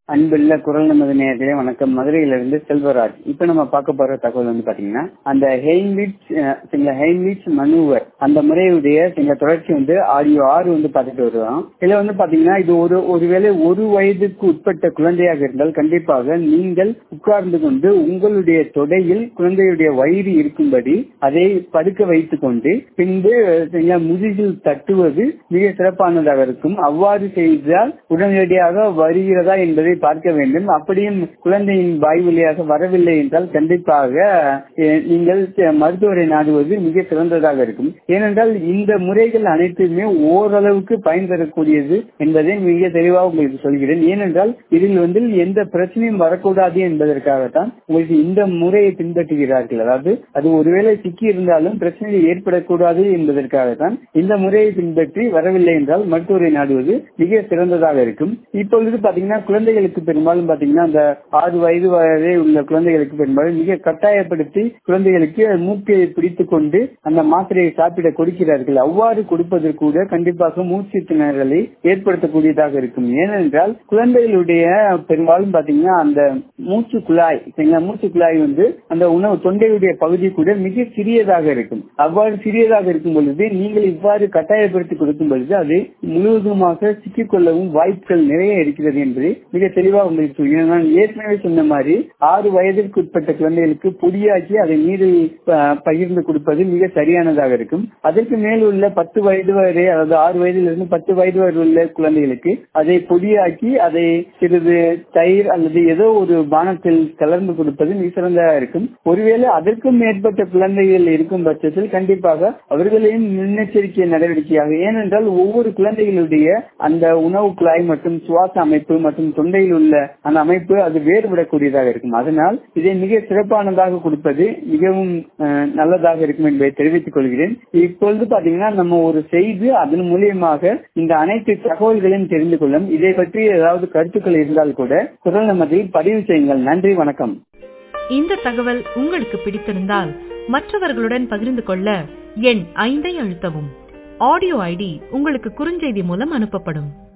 அன்புள்ள குரல் நமது நேரத்திலே வணக்கம் மதுரையிலிருந்து செல்வராஜ் இப்ப நம்ம பார்க்க போற தகவல் வந்து பாத்தீங்கன்னா அந்த ஹெய்ன்விச் சில ஹெய்ன்விச் மனுவர் அந்த முறையுடைய சில தொடர்ச்சி வந்து ஆடியோ ஆறு வந்து பார்த்துட்டு வருவோம் இதுல வந்து பாத்தீங்கன்னா இது ஒரு ஒருவேளை ஒரு வயதுக்கு உட்பட்ட குழந்தையாக இருந்தால் கண்டிப்பாக நீங்கள் உட்கார்ந்து கொண்டு உங்களுடைய தொடையில் குழந்தையுடைய வயிறு இருக்கும்படி அதை படுக்க வைத்துக் கொண்டு பின்பு சில முதுகில் தட்டுவது மிக சிறப்பானதாக இருக்கும் அவ்வாறு செய்தால் உடனடியாக வருகிறதா என்பதை பார்க்க வேண்டும் அப்படியும் குழந்தையின் வாய் வழியாக வரவில்லை என்றால் கண்டிப்பாக நீங்கள் மருத்துவரை நாடுவது மிக சிறந்ததாக இருக்கும் ஏனென்றால் இந்த முறைகள் அனைத்துமே ஓரளவுக்கு பயன் தரக்கூடியது என்பதை மிக தெளிவாக உங்களுக்கு சொல்கிறேன் ஏனென்றால் இதில் வந்து எந்த பிரச்சனையும் வரக்கூடாது என்பதற்காகத்தான் உங்களுக்கு இந்த முறையை பின்பற்றுகிறார்கள் அதாவது அது ஒருவேளை சிக்கி இருந்தாலும் பிரச்சனைகள் ஏற்படக்கூடாது என்பதற்காகத்தான் இந்த முறையை பின்பற்றி வரவில்லை என்றால் மருத்துவரை நாடுவது மிக சிறந்ததாக இருக்கும் இப்பொழுது பாத்தீங்கன்னா குழந்தைகளுக்கு பெரும்பாலும் பாத்தீங்கன்னா அந்த ஆறு வயது வரை உள்ள குழந்தைகளுக்கு பெரும்பாலும் மிக கட்டாயப்படுத்தி குழந்தைகளுக்கு மூக்கை பிடித்துக் கொண்டு அந்த மாத்திரையை சாப்பிட கொடுக்கிறார்கள் அவ்வாறு கொடுப்பதற்கு கூட கண்டிப்பாக மூச்சு திணறலை ஏற்படுத்தக்கூடியதாக இருக்கும் ஏனென்றால் குழந்தைகளுடைய பெரும்பாலும் பாத்தீங்கன்னா அந்த மூச்சு குழாய் மூச்சு குழாய் வந்து அந்த உணவு தொண்டையுடைய பகுதி கூட மிக சிறியதாக இருக்கும் அவ்வாறு சிறியதாக இருக்கும் பொழுது நீங்கள் இவ்வாறு கட்டாயப்படுத்தி கொடுக்கும் பொழுது அது முழுவதுமாக சிக்கிக்கொள்ளவும் வாய்ப்புகள் நிறைய இருக்கிறது என்பதை மிக தெளிவாக உங்களுக்கு சொல்கிறேன் நான் ஏற்கனவே சொன்ன மாதிரி ஆறு வயதிற்கு உட்பட்ட குழந்தைகளுக்கு பொடியாக்கி அதை நீரில் பகிர்ந்து கொடுப்பது மிக சரியானதாக இருக்கும் அதற்கு மேல் உள்ள பத்து வயது வரை அதாவது ஆறு வயதிலிருந்து பத்து வயது வரை உள்ள குழந்தைகளுக்கு அதை பொடியாக்கி அதை சிறிது தயிர் அல்லது ஏதோ ஒரு பானத்தில் கலர்ந்து கொடுப்பது மிக சிறந்ததாக இருக்கும் ஒருவேளை அதற்கும் மேற்பட்ட குழந்தைகள் இருக்கும் பட்சத்தில் கண்டிப்பாக அவர்களையும் முன்னெச்சரிக்கை நடவடிக்கையாக ஏனென்றால் ஒவ்வொரு குழந்தைகளுடைய அந்த உணவு குழாய் மற்றும் சுவாச அமைப்பு மற்றும் தொண்டையில் உள்ள அந்த அமைப்பு அது வேறுபடக்கூடியதாக இருக்கும் அதனால் இதை மிக சிறப்பானதாக கொடுப்பது மிகவும் நல்லதாக இருக்கும் என்பதை தெரிவித்துக் கொள்கிறேன் இப்பொழுது பாத்தீங்கன்னா நம்ம ஒரு செய்து அதன் மூலியமாக இந்த அனைத்து தகவல்களையும் தெரிந்து கொள்ளும் இதை பற்றி ஏதாவது கருத்துக்கள் இருந்தால் கூட குரல் நமதில் பதிவு செய்யுங்கள் நன்றி வணக்கம் இந்த தகவல் உங்களுக்கு பிடித்திருந்தால் மற்றவர்களுடன் பகிர்ந்து கொள்ள எண் ஐந்தை அழுத்தவும் ஆடியோ ஐடி உங்களுக்கு குறுஞ்செய்தி மூலம் அனுப்பப்படும்